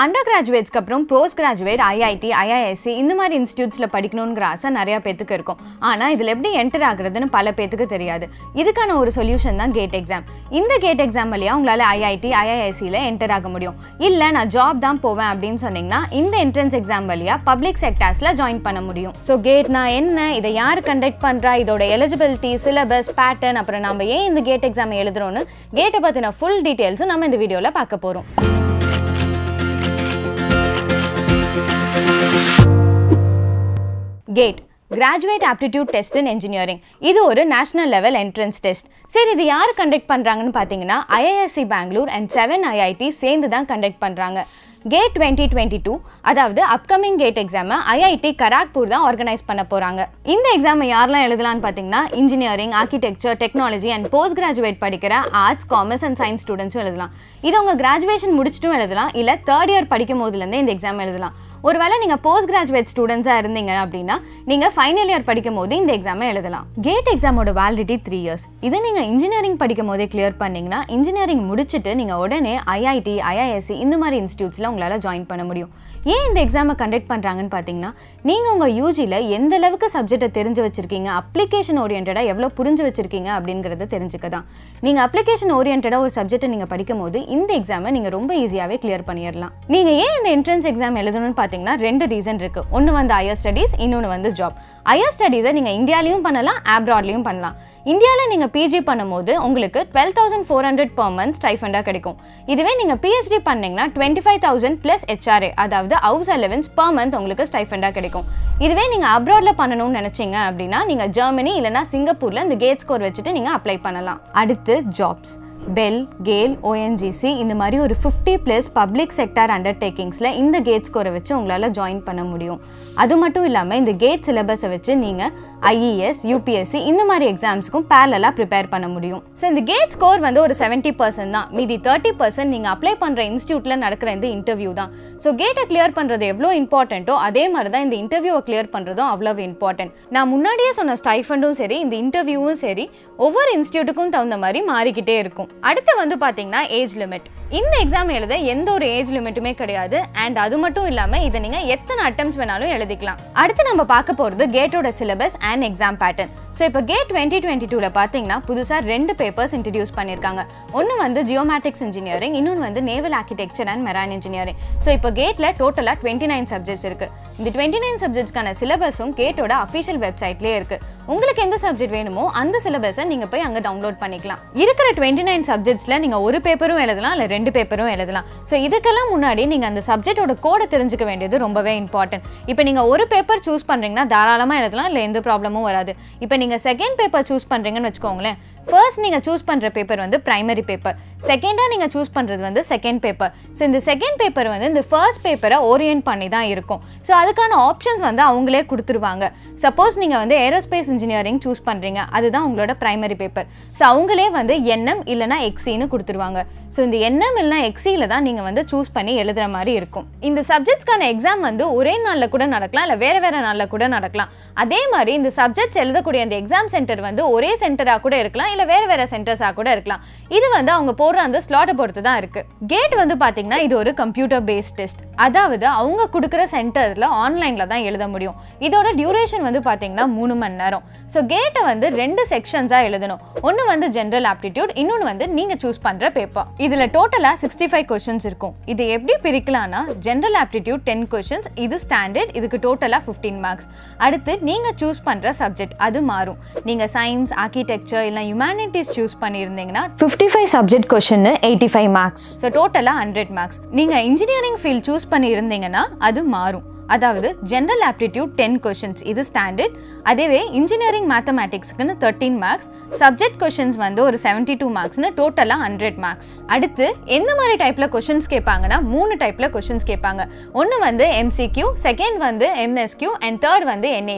under கிராஜுவேட்ஸ்க்கு அப்புறம் post graduate IIT IISc இந்த மாதிரி இன்ஸ்டியூட்ஸில் படிக்கணுங்கிற ஆசை நிறையா பேத்துக்கு இருக்கும் ஆனால் இதில் எப்படி என்டர் ஆகுறதுன்னு பல பேத்துக்கு தெரியாது இதுக்கான ஒரு சொல்யூஷன் தான் கேட் எக்ஸாம் இந்த கேட் எக்ஸாம் வழியாக உங்களால் ஐஐடி ஐஐஎஸ்சியில் என்டர் ஆக முடியும் இல்லை நான் ஜாப் தான் போவேன் அப்படின்னு சொன்னீங்கன்னா இந்த என்ட்ரன்ஸ் எக்ஸாம் வழியாக பப்ளிக் செக்டார்ஸில் ஜாயின் பண்ண முடியும் ஸோ கேட்னா என்ன இதை யார் கண்டக்ட் பண்ணுறா இதோட எலிஜிபிலிட்டி சிலபஸ் பேட்டர்ன் அப்புறம் நம்ம ஏன் இந்த கேட் எக்ஸாம் எழுதுறோன்னு கேட்டை பற்றின ஃபுல் டீட்டெயில்ஸும் நம்ம இந்த வீடியோவில் பார்க்க போகிறோம் GATE graduate aptitude test in engineering இது ஒரு நேஷனல் லெவல் என்ட்ரன்ஸ் டெஸ்ட் சரி இது யார் கண்டக்ட் பண்ணுறாங்கன்னு பார்த்தீங்கன்னா IISc Bangalore and seven IIT சேர்ந்து தான் கண்டக்ட் பண்ணுறாங்க கேட் டுவெண்ட்டி டுவெண்ட்டி டூ அதாவது அப்கமிங் கேட் எக்ஸாமை ஐஐடி கராக்பூர் தான் ஆர்கனைஸ் பண்ண போகிறாங்க இந்த எக்ஸாமை யாரெல்லாம் எழுதலாம்னு பார்த்தீங்கன்னா engineering architecture technology and post graduate படிக்கிற ஆர்ட்ஸ் காமர்ஸ் அண்ட் சயின்ஸ் ஸ்டூடெண்ட்ஸும் எழுதலாம் இது அவங்க கிராஜுவேஷன் முடிச்சிட்டும் எழுதலாம் இல்லை தேர்ட் இயர் படிக்கும் போதுலேருந்தே இந்த எக்ஸாம் எழுதலாம் ஒருவேளை நீங்கள் போஸ்ட் கிராஜுவேட் ஸ்டூடெண்ட்ஸாக இருந்தீங்க அப்படின்னா நீங்கள் ஃபைனல் இயர் படிக்கும் போது இந்த எக்ஸாமை எழுதலாம் கேட் எக்ஸாமோட வேலிடிட்டி த்ரீ இயர்ஸ் இதை நீங்கள் இன்ஜினியரிங் படிக்கும் போதே கிளியர் பண்ணீங்கன்னா இன்ஜினியரிங் முடிச்சுட்டு நீங்கள் உடனே ஐஐடி ஐஐஎஸ்சி இந்த மாதிரி இன்ஸ்டியூட்ஸில் உங்களால் ஜாயின் பண்ண முடியும் ஏன் இந்த எக்ஸாமை கண்டக்ட் பண்ணுறாங்கன்னு பார்த்தீங்கன்னா நீங்கள் உங்கள் யூஜியில் எந்த அளவுக்கு சப்ஜெக்டை தெரிஞ்சு வச்சிருக்கீங்க அப்ளிகேஷன் ஓரியன்டாக எவ்வளோ புரிஞ்சு வச்சிருக்கீங்க அப்படிங்கிறத தெரிஞ்சுக்க தான் நீங்கள் அப்ளிகேஷன் ஓரியன்டாக ஒரு சப்ஜெக்ட்டை நீங்கள் படிக்கும் போது இந்த எக்ஸாமை நீங்கள் ரொம்ப ஈஸியாகவே கிளியர் பண்ணிடலாம் நீங்கள் ஏன் இந்த என்ட்ரன்ஸ் எக்ஸாம் எழுதணும்னு பார்த்தீங்கன்னா ரெண்டு ரீசன் இருக்குது ஒன்று வந்து ஹையர் ஸ்டடீஸ் இன்னொன்று வந்து ஜாப் ஹையர் ஸ்டடீஸை நீங்கள் இந்தியாலையும் பண்ணலாம் ஆப்ராட்லையும் பண்ணலாம் இந்தியாவில் நீங்கள் பிஜி பண்ணும்போது உங்களுக்கு twelve thousand four hundred per month ஸ்டைஃபண்டாக கிடைக்கும் இதுவே நீங்கள் பிஹெச்டி பண்ணீங்கன்னா twenty five thousand plus HRA அதாவது ஹவுஸ் அலவன்ஸ் பர் மந்த் உங்களுக்கு ஸ்டைஃபண்டாக கிடைக்கும் இதுவே நீங்கள் அப்ராடில் பண்ணணும்னு நினச்சிங்க அப்படின்னா நீங்கள் ஜெர்மனி இல்லைனா சிங்கப்பூரில் இந்த கேட் ஸ்கோர் வச்சுட்டு நீங்கள் அப்ளை பண்ணலாம் அடுத்து ஜாப்ஸ் பெல் கேல் ஓஎன்ஜிசி இந்த மாதிரி ஒரு ஃபிஃப்டி ப்ளஸ் பப்ளிக் செக்டார் அண்டர்டேக்கிங்ஸில் இந்த கேட் ஸ்கோரை வச்சு உங்களால் ஜாயின் பண்ண முடியும் அது மட்டும் இல்லாமல் இந்த கேட் சிலபஸை வச்சு நீங்கள் ஐஇஎஸ் யூபிஎஸ்சி இந்த மாதிரி எக்ஸாம்ஸுக்கும் பேரலாக ப்ரிப்பேர் பண்ண முடியும் ஸோ இந்த கேட் ஸ்கோர் வந்து ஒரு செவன்ட்டி பர்சன்ட் தான் மீதி தேர்ட்டி பர்சன்ட் நீங்கள் அப்ளை பண்ணுற இன்ஸ்டியூட்டில் நடக்கிற இந்த இன்டர்வியூ தான் ஸோ கேட்டை கிளியர் பண்ணுறது எவ்வளோ இம்பார்ட்டண்ட்டோ அதே மாதிரி தான் இந்த இன்டர்வியூவை கிளியர் பண்ணுறதும் அவ்வளோ இம்பார்ட்டன்ட் நான் முன்னாடியே சொன்ன ஸ்டைஃபண்டும் சரி இந்த இன்டர்வியூவும் சரி ஒவ்வொரு இன்ஸ்டியூட்டுக்கும் தகுந்த மாதிரி மாறிக்கிட்டே இருக்கும் அடுத்து வந்து பார்த்தீங்கன்னா ஏஜ் லிமிட் இந்த எக்ஸாம் எழுத எந்த ஒரு ஏஜ் லிமிட்டுமே கிடையாது அண்ட் அது மட்டும் இல்லாமல் இதை நீங்கள் எத்தனை அட்டம்ஸ் வேணாலும் எழுதிக்கலாம் அடுத்து நம்ம பார்க்க போகிறது கேட்டோட syllabus and exam pattern so இப்போ கேட் டுவெண்ட்டி டுவெண்ட்டி டூவில் பார்த்தீங்கன்னா புதுசாக ரெண்டு பேப்பர்ஸ் இன்ட்ரடியூஸ் பண்ணியிருக்காங்க ஒன்று வந்து ஜியோமேட்டிக்ஸ் இன்ஜினியரிங் இன்னொன்று வந்து naval architecture and marine engineering so இப்போ கேட்டில் டோட்டலாக டுவெண்ட்டி நைன் சப்ஜெக்ட்ஸ் இருக்குது இந்த டுவெண்ட்டி நைன் சப்ஜெக்ட்ஸ்க்கான சிலபஸும் கேட்டோட அஃபிஷியல் வெப்சைட்லேயே இருக்குது உங்களுக்கு எந்த சப்ஜெக்ட் வேணுமோ அந்த சிலபஸை நீங்கள் போய் அங்கே டவுன்லோட் பண்ணிக்கலாம் இருக்கிற டுவெண்ட்டி நைன் சப்ஜெக்ட்ஸில் நீங்கள் ஒரு பேப்பரும் எழுதலாம் இல்லை ரெண்டு பேப்பரும் எழுதலாம் ஸோ இதுக்கெல்லாம் முன்னாடி நீங்கள் அந்த சப்ஜெக்டோட கோடை தெரிஞ்சுக்க வேண்டியது ரொம்பவே இம்பார்ட்டன்ட் இப்போ நீங்கள் ஒரு பேப்பர் சூஸ் பண்ணுறீங்கன்னா தாராளமாக எழுதலாம் இல்லை எந்த ப்ராப்ளமும் வராது இப்போ நீங்கள் செகண்ட் பேப்பர் சூஸ் பண்ணுறீங்கன்னு வச்சுக்கோங்களேன் ஃபர்ஸ்ட் நீங்கள் சூஸ் பண்ணுற பேப்பர் வந்து ப்ரைமரி பேப்பர் செகண்டாக நீங்கள் சூஸ் பண்ணுறது வந்து செகண்ட் பேப்பர் ஸோ இந்த செகண்ட் பேப்பர் வந்து இந்த ஃபர்ஸ்ட் பேப்பரை ஓரியன்ட் பண்ணி தான் இருக்கும் ஸோ அதுக்கான ஆப்ஷன்ஸ் வந்து அவங்களே கொடுத்துருவாங்க சப்போஸ் நீங்கள் வந்து ஏரோஸ்பேஸ் இன்ஜினியரிங் சூஸ் பண்ணுறீங்க அதுதான் உங்களோட ப்ரைமரி பேப்பர் ஸோ அவங்களே வந்து என்எம் இல்லைனா எக்ஸின்னு கொடுத்துருவாங்க ஸோ இந்த என்எம் இல்லைனா எக்ஸியில் தான் நீங்கள் வந்து சூஸ் பண்ணி எழுதுகிற மாதிரி இருக்கும் இந்த சப்ஜெக்ட்ஸ்க்கான எக்ஸாம் வந்து ஒரே நாளில் கூட நடக்கலாம் இல்லை வேறு வேறு நாளில் கூட நடக்கலாம் அதே மாதிரி இந்த சப்ஜெக்ட்ஸ் எழுதக்கூடிய அந்த எக்ஸாம் சென்டர் வந்து ஒரே சென்டராக கூட இருக்கலாம் இல்லை வேறு வேறு சென்டர்ஸாக கூட இருக்கலாம் இது வந்து அவங்க போடுற அந்த ஸ்லாட்டை பொறுத்து தான் இருக்குது கேட் வந்து பார்த்தீங்கன்னா இது ஒரு கம்ப்யூட்டர் பேஸ்ட் டெஸ்ட் அதாவது அவங்க கொடுக்குற சென்டர்ஸில் ஆன்லைனில் தான் எழுத முடியும் இதோட டியூரேஷன் வந்து பார்த்தீங்கன்னா மூணு மணி நேரம் ஸோ கேட்டை வந்து ரெண்டு செக்ஷன்ஸாக எழுதணும் ஒன்று வந்து ஜென்ரல் ஆப்டிடியூட் இன்னொன்று வந்து நீங்கள் சூஸ் பண்ணுற பேப்பர் இதில் டோட்டலாக சிக்ஸ்டி ஃபைவ் கொஷின்ஸ் இருக்கும் இது எப்படி பிரிக்கலாம்னா ஜென்ரல் ஆப்டிடியூட் டென் கொஷின்ஸ் இது ஸ்டாண்டர்ட் இதுக்கு டோட்டலாக ஃபிஃப்டீன் மார்க்ஸ் அடுத்து நீங்கள் சூஸ் பண்ணுற சப்ஜெக்ட் அது மாறும் நீங்கள் சயின்ஸ் ஆர்கிடெக்சர் இல்லை ஹியூமனிட்டிஸ் சூஸ் பண்ணியிருந்தீங்கன்னா fifty five subject question eighty five marks so டோட்டலாக ஹண்ட்ரட் மார்க்ஸ் நீங்கள் இன்ஜினியரிங் ஃபீல்ட் சூஸ் பண்ணியிருந்தீங்கன்னா அது மாறும் அதாவது ஜென்ரல் ஆப்டிடியூட் டென் கொஷின்ஸ் இது ஸ்டாண்டர்ட் அதேவே இன்ஜினியரிங் மேத்தமேட்டிக்ஸ்க்குன்னு தேர்ட்டீன் மார்க்ஸ் சப்ஜெக்ட் கொஷின்ஸ் வந்து ஒரு செவன்ட்டி டூ மார்க்ஸ்னு டோட்டலாக ஹண்ட்ரட் மார்க்ஸ் அடுத்து எந்த மாதிரி டைப்பில் கொஷின்ஸ் கேட்பாங்கன்னா மூணு டைப்பில் கொஷின்ஸ் கேட்பாங்க ஒன்று வந்து எம்சிக்யூ செகண்ட் வந்து எம்எஸ்கியூ அண்ட் தேர்ட் வந்து என்ஐடி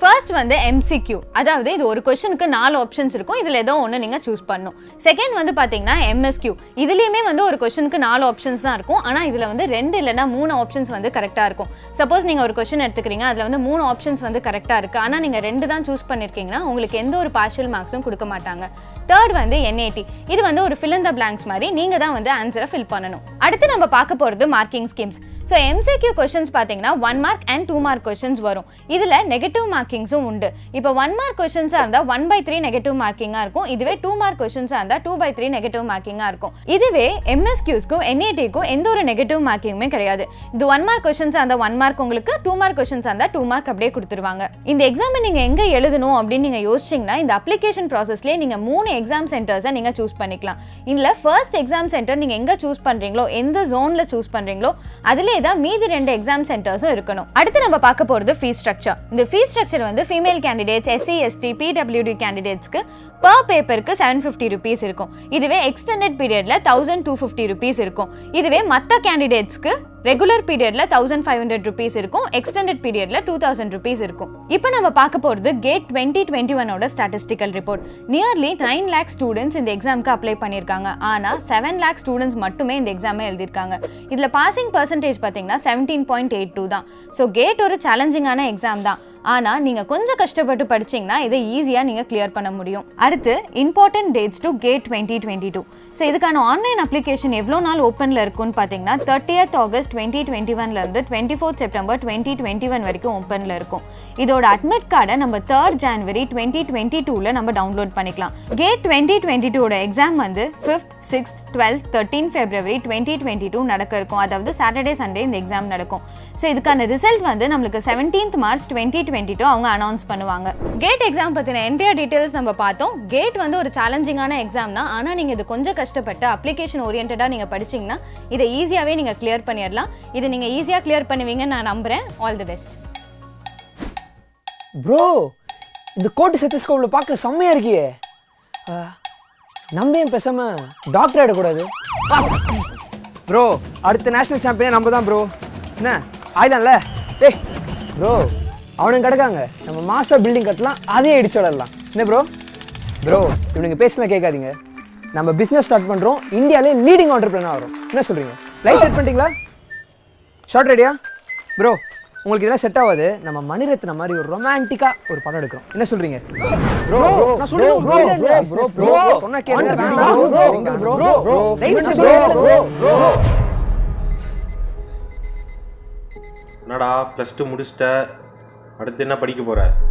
ஃபர்ஸ்ட் வந்து எம்சிக்யூ அதாவது இது ஒரு கொஷனுக்கு நாலு ஆப்ஷன்ஸ் இருக்கும் இதில் ஏதோ ஒன்று நீங்கள் சூஸ் பண்ணணும் செகண்ட் வந்து பார்த்தீங்கன்னா எம்எஸ்கியூ இதுலேயுமே வந்து ஒரு கொஷனுக்கு நாலு ஆப்ஷன்ஸ் தான் இருக்கும் ஆனால் இதில் வந்து ரெண்டு இல்லைன்னா மூணு ஆப்ஷன்ஸ் வந்து கரெக்டாக இருக்கும் சப்போஸ் நீங்கள் ஒரு கொஷின் எடுத்துக்கிறீங்க அதில் வந்து மூணு ஆப்ஷன்ஸ் வந்து கரெக்டாக இருக்குது ஆனால் நீங்கள் ரெண்டு தான் சூஸ் பண்ணியிருக்கீங்கன்னா உங்களுக்கு எந்த ஒரு பார்ஷியல் மார்க்ஸும் கொடுக்க மாட்டாங்க தேர்ட் வந்து என்ஏடி இது வந்து ஒரு fill in the blanks மாதிரி நீங்கள் தான் வந்து ஆன்சரை ஃபில் பண்ணணும் அடுத்து நம்ம பார்க்க போகிறது marking schemes so MCQ questions பார்த்தீங்கன்னா one mark and two mark questions வரும் இதில் நெகட்டிவ் மார்க்கிங்ஸும் உண்டு இப்போ ஒன் மார்க் கொஷின்ஸாக இருந்தால் ஒன் பை த்ரீ நெகட்டிவ் மார்க்கிங்காக இருக்கும் இதுவே டூ மார்க் கொஷின்ஸாக இருந்தால் டூ பை த்ரீ நெகட்டிவ் மார்க்கிங்காக இருக்கும் இதுவே எம்எஸ்கியூஸ்க்கும் என்ஏடிக்கும் எந்த ஒரு நெகட்டிவ் மார்க்கிங்குமே கிடையாது இது ஒன் மார்க் கொஷின்ஸாக இருந்தால் ஒன் மார்க் உங்களுக்கு டூ மார்க் கொஷின்ஸாக இருந்தால் டூ மார்க் அப்படியே கொடுத்துருவாங்க இந்த எக்ஸாமை நீங்கள் எங்கே எழுதணும் அப்படின்னு நீங்கள் யோசிச்சிங்கன்னா இந்த அப்ளிகேஷன் ப்ராசஸ்லேயே நீங்கள் மூணு எக்ஸாம் சென்டர்ஸை நீங்கள் சூஸ் பண்ணிக்கலாம் இதில் ஃபர்ஸ்ட் எக்ஸாம் சென்டர் நீங்கள் எங்கே சூஸ் பண்ணுறீங்களோ எந்த ஜோனில் சூஸ் பண்ணுறீங்களோ அதிலே தான் மீதி ரெண்டு எக்ஸாம் சென்டர்ஸும் இருக்கணும் அடுத்து நம்ம பார்க்க போகிறது ஃபீஸ் ஸ்ட்ரக்சர் இந்த ஃபீஸ் ஸ்ட்ரக்சர் வந்து ஃபீமேல் கேண்டிடேட்ஸ் எஸ்சி எஸ்டி பிடபிள்யூடி கேண்டிடேட்ஸ்க்கு பர் பேப்பருக்கு செவன் ஃபிஃப்டி ருபீஸ் இருக்கும் இதுவே எக்ஸ்டெண்டட் பீரியடில் தௌசண்ட் டூ ஃபிஃப்டி ருபீஸ் இருக்கும் இதுவே மற்ற கேண்டிடேட்ஸ்க்கு ரெகுலர் பீரியடில் தௌசண்ட் ஃபைவ் ஹண்ட்ரட் ருபீஸ் இருக்கும் எக்ஸ்டெண்டட் பீரியடில் டூ தௌசண்ட் ருபீஸ் இருக்கும் இப்போ நம்ம பார்க்க போகிறது கேட் டுவெண்ட்டி டுவெண்ட்டி ஒனோட statistical report nearly nine lakh students இந்த எக்ஸாமுக்கு அப்ளை பண்ணியிருக்காங்க ஆனால் செவன் லேக் ஸ்டூடெண்ட்ஸ் மட்டுமே இந்த எக்ஸாமை எழுதியிருக்காங்க இதில் பாசிங் பர்சன்டேஜ் பார்த்தீங்கன்னா செவன்டீன் பாயிண்ட் எயிட் டூ தான் ஸோ கேட் ஒரு சேலஞ்சிங்கான எக்ஸாம் தான் ஆனால் நீங்கள் கொஞ்சம் கஷ்டப்பட்டு படிச்சீங்கன்னா இதை ஈஸியாக நீங்கள் கிளியர் பண்ண முடியும் அடுத்து important dates to GATE twenty twenty two so இதுக்கான ஆன்லைன் அப்ளிகேஷன் எவ்வளோ நாள் ஓப்பனில் இருக்குன்னு பார்த்தீங்கன்னா தேர்ட்டியத் ஆகஸ்ட் டுவெண்ட்டி டுவெண்ட்டி ஒன்லேருந்து twenty fourth September twenty twenty one வரைக்கும் ஓப்பனில் இருக்கும் இதோட அட்மிட் கார்டை நம்ம தேர்ட் ஜான்வரி டுவெண்ட்டி டுவெண்ட்டி டூவில் நம்ம டவுன்லோட் பண்ணிக்கலாம் கேட் டுவெண்ட்டி டுவெண்ட்டி டூட எக்ஸாம் வந்து fifth sixth twelfth thirteen February twenty twenty two நடக்க இருக்கும் அதாவது சாட்டர்டே சண்டே இந்த எக்ஸாம் நடக்கும் ஸோ இதுக்கான ரிசல்ட் வந்து நம்மளுக்கு seventeenth March twenty twenty two அவங்க அனௌன்ஸ் பண்ணுவாங்க கேட் எக்ஸாம் பற்றின என்டையர் டீட்டெயில்ஸ் நம்ம பார்த்தோம் கேட் வந்து ஒரு சேலஞ்சிங்கான எக்ஸாம் தான் ஆனால் நீங்கள் இது கொஞ்சம் கஷ்டப்பட்டு அப்ளிகேஷன் ஓரியன்டாக நீங்கள் படிச்சீங்கன்னா இதை ஈஸியாகவே நீங்கள் கிளியர் பண்ணிடலாம் இதை நீங்கள் ஈஸியாக கிளியர் பண்ணுவீங்கன்னு நான் நம்புகிறேன் ஆல் தி பெஸ்ட் ப்ரோ இந்த கோட்டு செத்தஸ்கோப்பில் பார்க்க செம்மையாக இருக்கியே ஆ, நம்ம ஏன் பேசாம டாக்டர் ஆகிடக்கூடாது ப்ரோ அடுத்த நேஷனல் சாம்பியனே நம்ம தான் ப்ரோ என்ன ஆயிடலாம்ல டேய் ப்ரோ அவனுங்க கிடக்காங்க நம்ம மாசா பில்டிங் கட்டலாம் அதையும் இடிச்சு விடலாம் என்ன ப்ரோ ப்ரோ இவனுங்க பேசலாம் கேட்காதீங்க நம்ம பிஸ்னஸ் ஸ்டார்ட் பண்ணுறோம் இந்தியாவிலே லீடிங் ஆண்டர்பிரினர் வரும் என்ன சொல்கிறீங்க லைட் செட் பண்ணிட்டீங்களா ஷார்ட் ரெடியா ப்ரோ உங்களுக்கு இதெல்லாம் செட் ஆகாது நம்ம மணிரத்ன மாதிரி ஒரு ரொமான்டிக்கா ஒரு படம் எடுக்கிறோம் என்ன சொல்றீங்க ப்ரோ நான் சொல்றது ப்ரோ ப்ரோ ப்ரோ சொன்னா கேளுங்க ப்ரோ ப்ரோ ப்ரோ ப்ரோ என்னடா ப்ளஸ் டூ முடிச்சிட்ட அடுத்து என்ன படிக்க போற